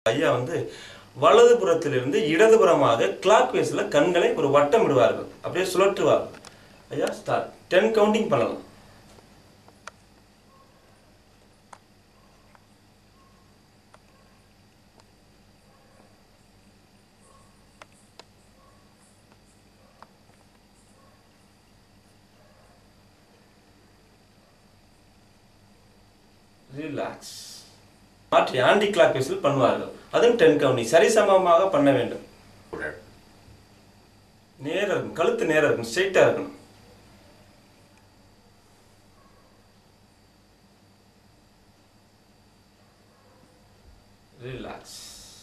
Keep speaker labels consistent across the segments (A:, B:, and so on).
A: ஐயா வந்து வலதுபுறத்திலிருந்து இடதுபுறமாக கிளாக் வேஸில் கண்களை ஒரு வட்டம் விடுவார்கள் அப்படியே சுழற்றுவார்கள் ஐயா ஸ்டார்ட் டென் கவுண்டிங் பண்ணலாம் ரிலாக்ஸ் மாற்றி ஆன்டி கிளாக் வேஸில் பண்ணுவார்கள் அதுவும் டென் கவுண்டிங் சரிசமமாக பண்ண வேண்டும் நேரா இருக்கும் கழுத்து நேரா இருக்கும் ஸ்ட்ரெயிட்டாக இருக்கணும் ரிலாக்ஸ்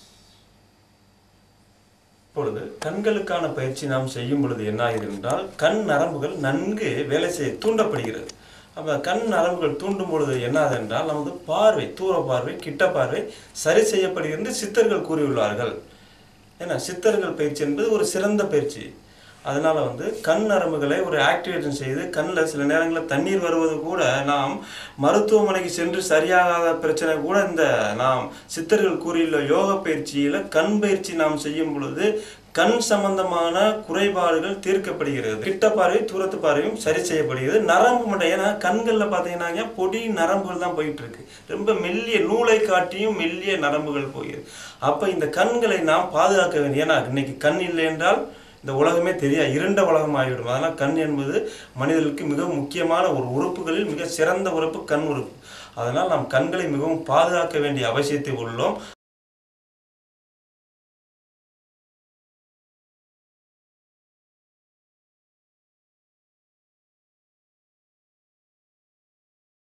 A: இப்பொழுது கண்களுக்கான பயிற்சி நாம் செய்யும் பொழுது என்ன ஆகிறது என்றால் கண் நரம்புகள் நன்கு வேலை செய்ய தூண்டப்படுகிறது அப்போ கண் நரம்புகள் தூண்டும் பொழுது என்ன ஆகுது என்றால் நமது பார்வை தூர பார்வை கிட்ட பார்வை சரி செய்யப்படுகிறது சித்தர்கள் கூறியுள்ளார்கள் ஏன்னா சித்தர்கள் பயிற்சி என்பது ஒரு சிறந்த பயிற்சி அதனால வந்து கண் நரம்புகளை ஒரு ஆக்டிவேஷன் செய்து கண்ணில் சில நேரங்களில் தண்ணீர் வருவது கூட நாம் மருத்துவமனைக்கு சென்று சரியாகாத பிரச்சனை கூட இந்த நாம் சித்தர்கள் கூறியுள்ள யோக பயிற்சியில் கண் பயிற்சி நாம் செய்யும் பொழுது கண் சம்பந்தமான குறைபாடுகள் தீர்க்கப்படுகிறது கிட்ட பார்வை தூரத்து பார்வையும் சரி செய்யப்படுகிறது நரம்பு மட்டும் ஏன்னா கண்களில் பார்த்தீங்கன்னா பொடி நரம்புகள் தான் போயிட்டு இருக்கு ரொம்ப மெல்லிய நூலை காட்டியும் மெல்லிய நரம்புகள் போகிறது அப்போ இந்த கண்களை நாம் பாதுகாக்க வேண்டிய ஏன்னா இன்னைக்கு கண் இல்லை என்றால் இந்த உலகமே தெரியாது இருண்ட உலகம் ஆகிவிடும் அதனால் கண் என்பது மனிதர்களுக்கு மிக முக்கியமான ஒரு உறுப்புகளில் மிக சிறந்த உறுப்பு கண் உறுப்பு அதனால் நாம் கண்களை மிகவும் பாதுகாக்க வேண்டிய அவசியத்தை உள்ளோம்